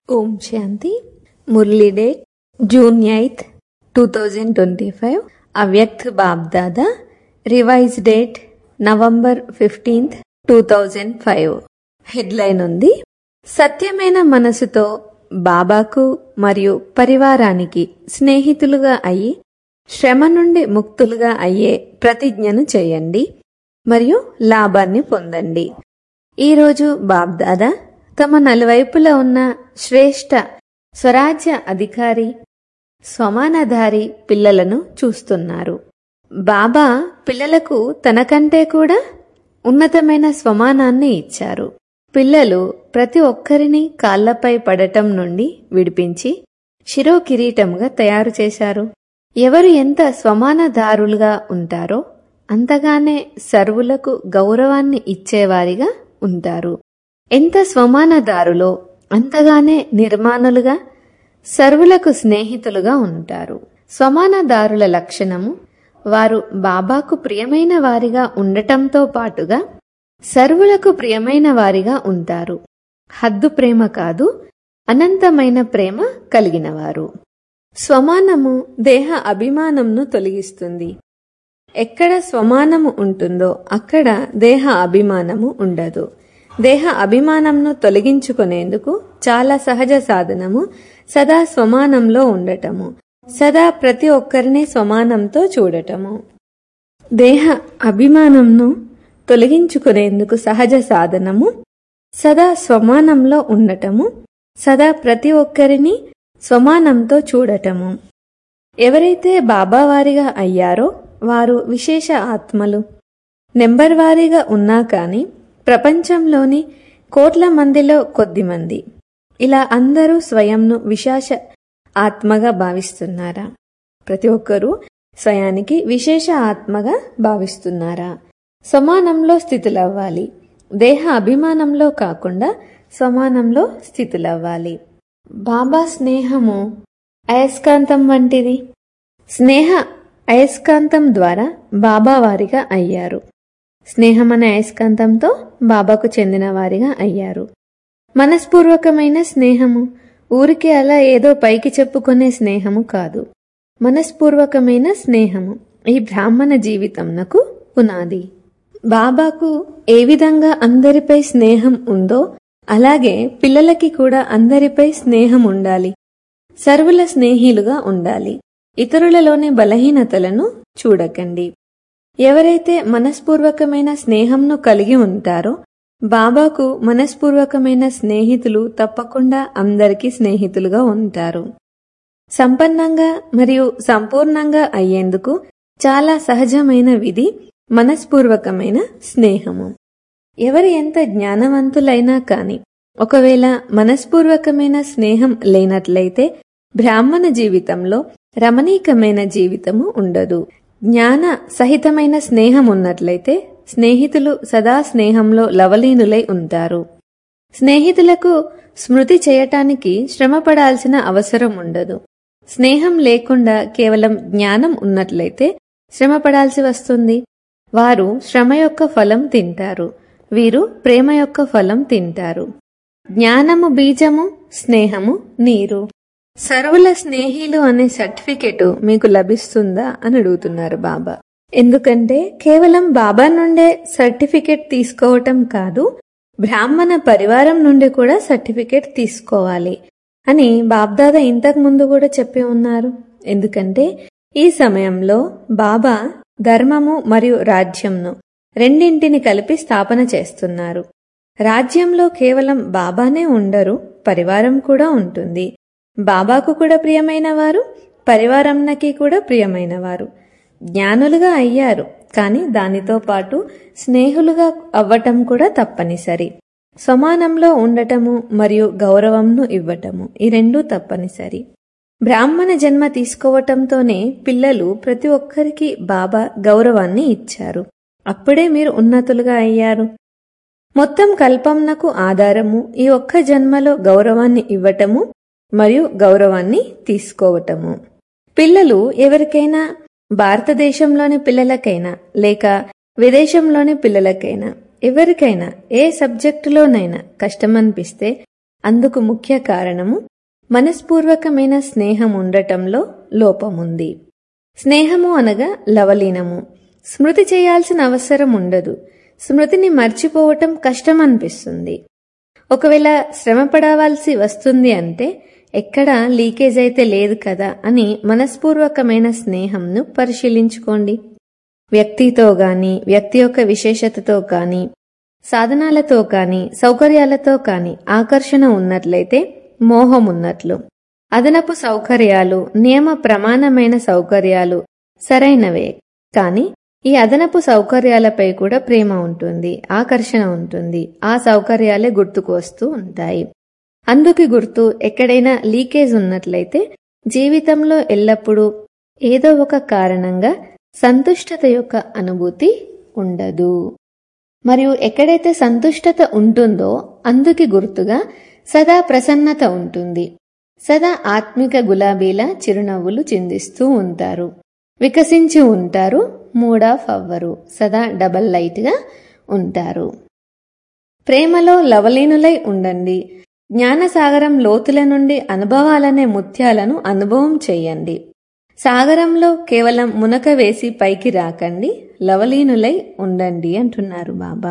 ఓం శాంతి మురళీ date June eighth two thousand twenty five అవ్యక్త్ BapDada revise date November fifteenth two thousand five headline ఉంది సత్యమైన మనసుతో బాబాకు మరియు పరివారానికి స్నేహితులుగా అయి శ్రమ నుండి ముక్తులుగా అయ్యే ప్రతిజ్ఞను చేయండి మరియు లాభాన్ని పొందండి ఈరోజు బాబ్దాదా తమ నలువైపులా ఉన్న శ్రేష్ట స్వరాజ్య అధికారి స్వమానధారి పిల్లలను చూస్తున్నారు బాబా పిల్లలకు తనకంటే కూడా ఉన్నతమైన స్వమానాన్ని ఇచ్చారు పిల్లలు ప్రతి ఒక్కరిని కాళ్లపై పడటం నుండి విడిపించి శిరో కిరీటంగా తయారు చేశారు ఎవరు ఎంత స్వమానదారులుగా ఉంటారో అంతగానే సర్వులకు గౌరవాన్ని ఇచ్చేవారిగా ఉంటారు ఎంత స్వమానదారులో అంతగానే నిర్మాణులుగా సర్వులకు స్నేహితులుగా ఉంటారు స్వమానదారుల లక్షణము వారు బాబాకు ప్రియమైన వారిగా ఉండటంతో పాటుగా సర్వులకు ప్రియమైన వారిగా ఉంటారు హద్దు ప్రేమ కాదు అనంతమైన ప్రేమ కలిగినవారు స్వమానము దేహ అభిమానంను తొలగిస్తుంది ఎక్కడ స్వమానము ఉంటుందో అక్కడ దేహ అభిమానము ఉండదు దేహ అభిమానంను తొలగించుకునేందుకు చాలా సహజ సాధనము సదా స్వమానంలో ఉండటము సదా ప్రతి ఒక్కరిని స్వమానంతో చూడటము దేహ అభిమానంను తొలగించుకునేందుకు సహజ సాధనము సదా స్వమానంలో ఉండటము సదా ప్రతి ఒక్కరిని స్వమానంతో చూడటము ఎవరైతే బాబావారిగా అయ్యారో వారు విశేష ఆత్మలు నెంబర్ వారీగా ఉన్నా కానీ ప్రపంచంలోని కోట్ల మందిలో కొద్దిమంది ఇలా అందరూ స్వయంను విశేష ఆత్మగా భావిస్తున్నారా ప్రతి ఒక్కరూ స్వయానికి విశేష ఆత్మగా భావిస్తున్నారా సమానంలో స్థితులవ్వాలి దేహ అభిమానంలో కాకుండా సమానంలో స్థితులవ్వాలి బాబా స్నేహము అయస్కాంతం వంటిది స్నేహ అయస్కాంతం ద్వారా బాబా వారిగా అయ్యారు స్నేహం అనే అయస్కాంతంతో బాబాకు చెందిన వారిగా అయ్యారు మనస్పూర్వకమైన స్నేహము ఊరికి అలా ఏదో పైకి చెప్పుకునే స్నేహము కాదు మనస్పూర్వకమైన స్నేహము ఈ బ్రాహ్మణ జీవితంనకు పునాది బాబాకు ఏ విధంగా అందరిపై స్నేహం ఉందో అలాగే పిల్లలకి కూడా అందరిపై స్నేహం ఉండాలి సర్వుల స్నేహిలుగా ఉండాలి ఇతరులలోని బలహీనతలను చూడకండి ఎవరైతే మనస్పూర్వకమైన స్నేహంను కలిగి ఉంటారో బాబాకు మనస్పూర్వకమైన స్నేహితులు తప్పకుండా అందరికీ స్నేహితులుగా ఉంటారు సంపన్నంగా మరియు సంపూర్ణంగా అయ్యేందుకు చాలా సహజమైన విధి మనస్పూర్వకమైన స్నేహము ఎవరు ఎంత జ్ఞానవంతులైనా కాని ఒకవేళ మనస్పూర్వకమైన స్నేహం లేనట్లయితే బ్రాహ్మణ జీవితంలో రమణీకమైన జీవితము ఉండదు జ్ఞాన సహితమైన స్నేహం ఉన్నట్లయితే స్నేహితులు సదా స్నేహంలో లవలీనులై ఉంటారు స్నేహితులకు స్మృతి చేయటానికి శ్రమపడాల్సిన అవసరం ఉండదు స్నేహం లేకుండా కేవలం జ్ఞానం ఉన్నట్లయితే శ్రమపడాల్సి వస్తుంది వారు శ్రమ యొక్క ఫలం తింటారు వీరు ప్రేమ యొక్క ఫలం తింటారు జ్ఞానము బీజము స్నేహము నీరు సర్వుల స్నేహిలు అనే సర్టిఫికెట్ మీకు లభిస్తుందా అని అడుగుతున్నారు బాబా ఎందుకంటే కేవలం బాబా నుండే సర్టిఫికెట్ తీసుకోవటం కాదు బ్రాహ్మణ పరివారం నుండి కూడా సర్టిఫికెట్ తీసుకోవాలి అని బాబ్దాదా ఇంతకు ముందు కూడా చెప్పి ఉన్నారు ఎందుకంటే ఈ సమయంలో బాబా ధర్మము మరియు రాజ్యంను రెండింటిని కలిపి స్థాపన చేస్తున్నారు రాజ్యంలో కేవలం బాబానే ఉండరు పరివారం కూడా ఉంటుంది బాబాకు కూడా ప్రియమైన వారు పరివారంనకి కూడా ప్రియమైన వారు జ్ఞానులుగా అయ్యారు కానీ దానితో పాటు స్నేహులుగా అవ్వటం కూడా తప్పనిసరి సమానంలో ఉండటము మరియు గౌరవంను ఇవ్వటము ఈ రెండూ తప్పనిసరి బ్రాహ్మణ జన్మ తీసుకోవటంతోనే పిల్లలు ప్రతి ఒక్కరికి బాబా గౌరవాన్ని ఇచ్చారు అప్పుడే మీరు ఉన్నతులుగా అయ్యారు మొత్తం కల్పంనకు ఆధారము ఈ ఒక్క జన్మలో గౌరవాన్ని ఇవ్వటము మరియు గౌరవాన్ని తీసుకోవటము పిల్లలు ఎవరికైనా భారతదేశంలోని పిల్లలకైనా లేక విదేశంలోని పిల్లలకైనా ఎవరికైనా ఏ సబ్జెక్టులోనైనా కష్టమనిపిస్తే అందుకు ముఖ్య కారణము మనస్పూర్వకమైన స్నేహం ఉండటంలో లోపముంది స్నేహము అనగా లవలీనము స్మృతి చేయాల్సిన అవసరం ఉండదు స్మృతిని మర్చిపోవటం కష్టం అనిపిస్తుంది ఒకవేళ శ్రమ పడవలసి వస్తుంది అంటే ఎక్కడ లీకేజ్ అయితే లేదు కదా అని మనస్పూర్వకమైన స్నేహంను పరిశీలించుకోండి వ్యక్తితో గాని వ్యక్తి యొక్క విశేషతతో కాని సాధనాలతో కాని సౌకర్యాలతో కాని ఆకర్షణ ఉన్నట్లయితే మోహం ఉన్నట్లు అదనపు సౌకర్యాలు నియమ ప్రమాణమైన సౌకర్యాలు సరైనవే కాని ఈ అదనపు సౌకర్యాలపై కూడా ప్రేమ ఉంటుంది ఆకర్షణ ఉంటుంది ఆ సౌకర్యాలే గుర్తుకు వస్తూ ఉంటాయి అందుకు గుర్తు ఎక్కడైనా లీకేజ్ ఉన్నట్లయితే జీవితంలో ఎల్లప్పుడూ ఏదో ఒక కారణంగా సంతుష్టత యొక్క అనుభూతి ఉండదు మరియు ఎక్కడైతే సంతుష్టత ఉంటుందో అందుకి గుర్తుగా సదా ప్రసన్నత ఉంటుంది సదా ఆత్మిక గులాబీల చిరునవ్వులు చిందిస్తూ ఉంటారు వికసించి ఉంటారు మూడ్ ఆఫ్ అవ్వరు సదా డబల్ లైట్గా ఉంటారు ప్రేమలో లవలీనులై ఉండండి జ్ఞానసాగరం లోతుల నుండి అనుభవాలనే ముత్యాలను అనుభవం చేయండి సాగరంలో కేవలం మునక వేసి పైకి రాకండి లవలీనులై ఉండండి అంటున్నారు బాబా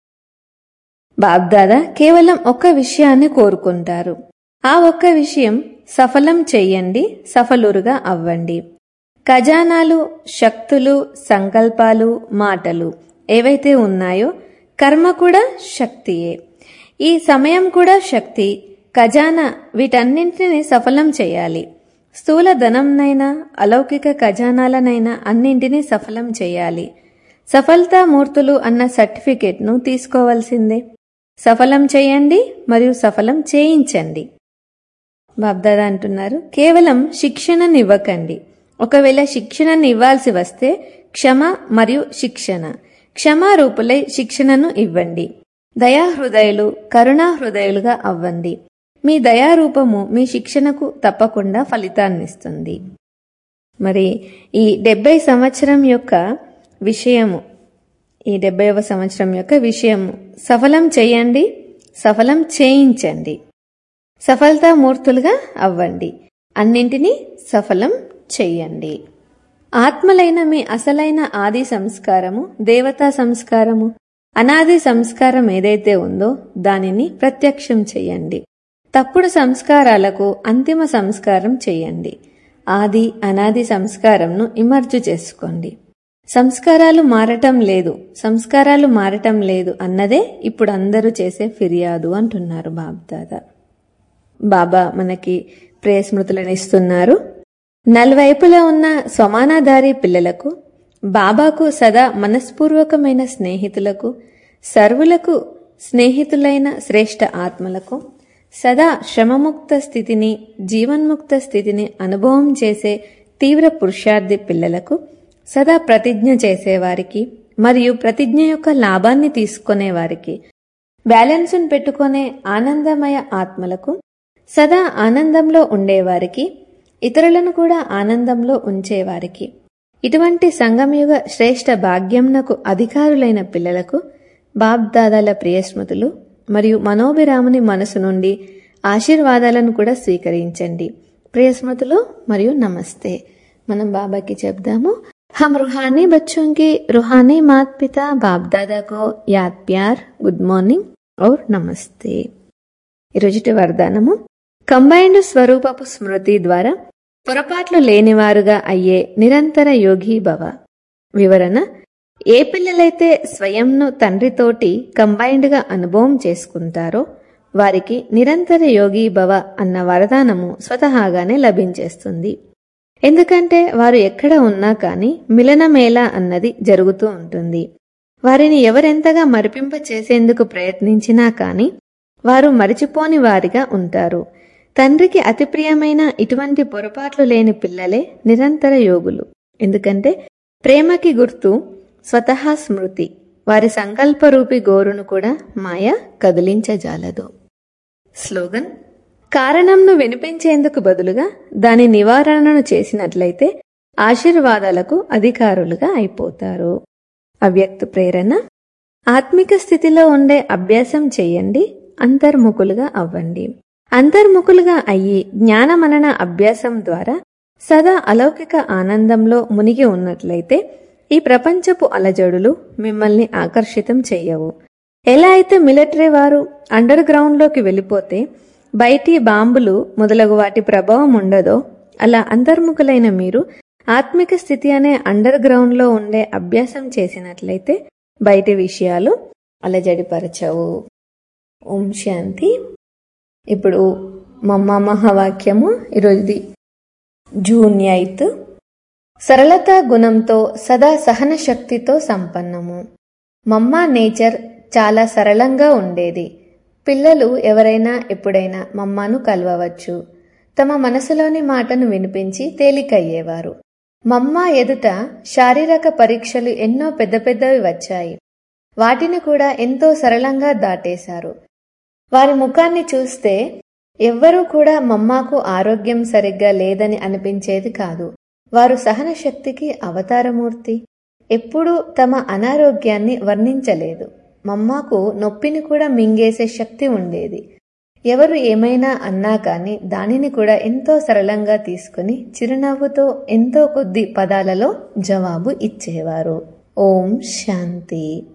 బాబ్దాదా కేవలం ఒక్క విషయాన్ని కోరుకుంటారు ఆ ఒక్క విషయం సఫలం చెయ్యండి సఫలురుగా అవ్వండి ఖజానాలు శక్తులు సంకల్పాలు మాటలు ఏవైతే ఉన్నాయో కర్మ కూడా శక్తియే ఈ సమయం కూడా శక్తి ఖజానా వీటన్నింటినీ సఫలం చేయాలి స్థూల ధనంనైనా అలౌకిక ఖజానాలనైనా అన్నింటినీ సఫలం చేయాలి సఫలతామూర్తులు అన్న సర్టిఫికేట్ను తీసుకోవాల్సిందే సఫలం చేయండి మరియు సఫలం చేయించండి బాబ్దాదా అంటున్నారు కేవలం శిక్షణను ఇవ్వకండి ఒకవేళ శిక్షణను ఇవ్వాల్సి వస్తే క్షమ మరియు శిక్షణ క్షమారూపులై శిక్షణను ఇవ్వండి దయాహృదయులు కరుణాహృదయులుగా అవ్వండి మీ దయారూపము మీ శిక్షణకు తప్పకుండా ఫలితాన్నిస్తుంది మరి ఈ డెబ్బై సంవత్సరం యొక్క విషయము ఈ డెబ్బైవ సంవత్సరం యొక్క విషయము సఫలం చేయండి సఫలం చేయించండి సఫలతామూర్తులుగా అవ్వండి అన్నింటినీ సఫలం చెయ్యండి ఆత్మలైన మీ అసలైన ఆది సంస్కారము దేవతా సంస్కారము అనాది సంస్కారం ఏదైతే ఉందో దానిని ప్రత్యక్షం చెయ్యండి తప్పుడు సంస్కారాలకు అంతిమ సంస్కారం చేయండి ఆది అనాది సంస్కారంను ఇమర్జు చేసుకోండి సంస్కారాలు మారటం లేదు సంస్కారాలు మారటం లేదు అన్నదే ఇప్పుడు అందరూ చేసే ఫిర్యాదు అంటున్నారు బాబ్దాదా బాబా మనకి ప్రేయ స్మృతులను ఇస్తున్నారు నలువైపులా ఉన్న సమానాధారి పిల్లలకు బాబాకు సదా మనస్పూర్వకమైన స్నేహితులకు సర్వులకు స్నేహితులైన శ్రేష్ఠ ఆత్మలకు సదా శ్రమముక్త స్థితిని జీవన్ముక్త స్థితిని అనుభవం చేసే తీవ్ర పురుషార్థి పిల్లలకు సదా ప్రతిజ్ఞ చేసేవారికి మరియు ప్రతిజ్ఞ యొక్క లాభాన్ని తీసుకునే వారికి బ్యాలెన్సును పెట్టుకునే ఆనందమయ ఆత్మలకు సదా ఆనందంలో ఉండేవారికి ఇతరులను కూడా ఆనందంలో ఉంచేవారికి ఇటువంటి సంగమయుగ శ్రేష్ఠ భాగ్యంనకు అధికారులైన పిల్లలకు బాబ్దాదాల ప్రియస్మృతులు మరియు మనోభిరాముని మనసు నుండి ఆశీర్వాదాలను కూడా స్వీకరించండి ప్రియస్మృతులు మరియు నమస్తే మనం బాబాకి చెప్దాము हम रूहानी बच्चों की रूहानी मात पिता बाप दादा को याद प्यार గుడ్ మార్నింగ్ और నమస్తే ఈరోజుటి వరదానము కంబైన్డ్ స్వరూపపు స్మృతి ద్వారా పొరపాట్లు లేనివారుగా అయ్యే నిరంతర యోగి భవ వివరణ ఏ పిల్లలైతే స్వయంను తండ్రితోటి కంబైన్డ్ గా అనుభవం చేసుకుంటారో వారికి నిరంతర యోగి భవ అన్న వరదానము స్వతహాగానే లభించేస్తుంది ఎందుకంటే వారు ఎక్కడ ఉన్నా కానీ మిలనమేళ అన్నది జరుగుతూ ఉంటుంది వారిని ఎవరెంతగా మరిపింప చేసేందుకు ప్రయత్నించినా కాని వారు మరిచిపోని వారిగా ఉంటారు తండ్రికి అతి ప్రియమైన ఇటువంటి పొరపాట్లు లేని పిల్లలే నిరంతర యోగులు ఎందుకంటే ప్రేమకి గుర్తు స్వతహా స్మృతి వారి సంకల్పరూపి గోరును కూడా మాయ కదిలించజాలదు స్లోగన్ కారణంను వినిపించేందుకు బదులుగా దాని నివారణను చేసినట్లయితే ఆశీర్వాదాలకు అధికారులుగా అయిపోతారు అవ్యక్త ప్రేరణ ఆత్మిక స్థితిలో ఉండే అభ్యాసం చేయండి అంతర్ముఖులుగా అవ్వండి అంతర్ముఖులుగా అయ్యి జ్ఞానమనన అభ్యాసం ద్వారా సదా అలౌకిక ఆనందంలో మునిగి ఉన్నట్లయితే ఈ ప్రపంచపు అలజడులు మిమ్మల్ని ఆకర్షితం చెయ్యవు ఎలా అయితే మిలిటరీ వారు అండర్ గ్రౌండ్లోకి వెళ్ళిపోతే బయటి బాంబులు మొదలగు వాటి ప్రభావం ఉండదో అలా అంతర్ముఖులైన మీరు ఆత్మిక స్థితి అనే అండర్ గ్రౌండ్లో ఉండే అభ్యాసం చేసినట్లయితే బయటి విషయాలు అలజడిపరచవు ఓం శాంతి ఇప్పుడు మమ్మ మహావాక్యము ఈరోజుది జూన్ ఎయిత్ సరళత గుణంతో సదా సహన శక్తితో సంపన్నము మమ్మ నేచర్ చాలా సరళంగా ఉండేది పిల్లలు ఎవరైనా ఎప్పుడైనా మమ్మను కలవవచ్చు తమ మనసులోని మాటను వినిపించి తేలికయ్యేవారు మమ్మ ఎదుట శారీరక పరీక్షలు ఎన్నో పెద్ద పెద్దవి వచ్చాయి వాటిని కూడా ఎంతో సరళంగా దాటేశారు వారి ముఖాన్ని చూస్తే ఎవ్వరూ కూడా మమ్మాకు ఆరోగ్యం సరిగ్గా లేదని అనిపించేది కాదు వారు సహన శక్తికి అవతారమూర్తి ఎప్పుడూ తమ అనారోగ్యాన్ని వర్ణించలేదు మమ్మాకు నొప్పిని కూడా మింగేసే శక్తి ఉండేది ఎవరు ఏమైనా అన్నా కానీ దానిని కూడా ఎంతో సరళంగా తీసుకుని చిరునవ్వుతో ఎంతో కొద్ది పదాలలో జవాబు ఇచ్చేవారు ఓం శాంతి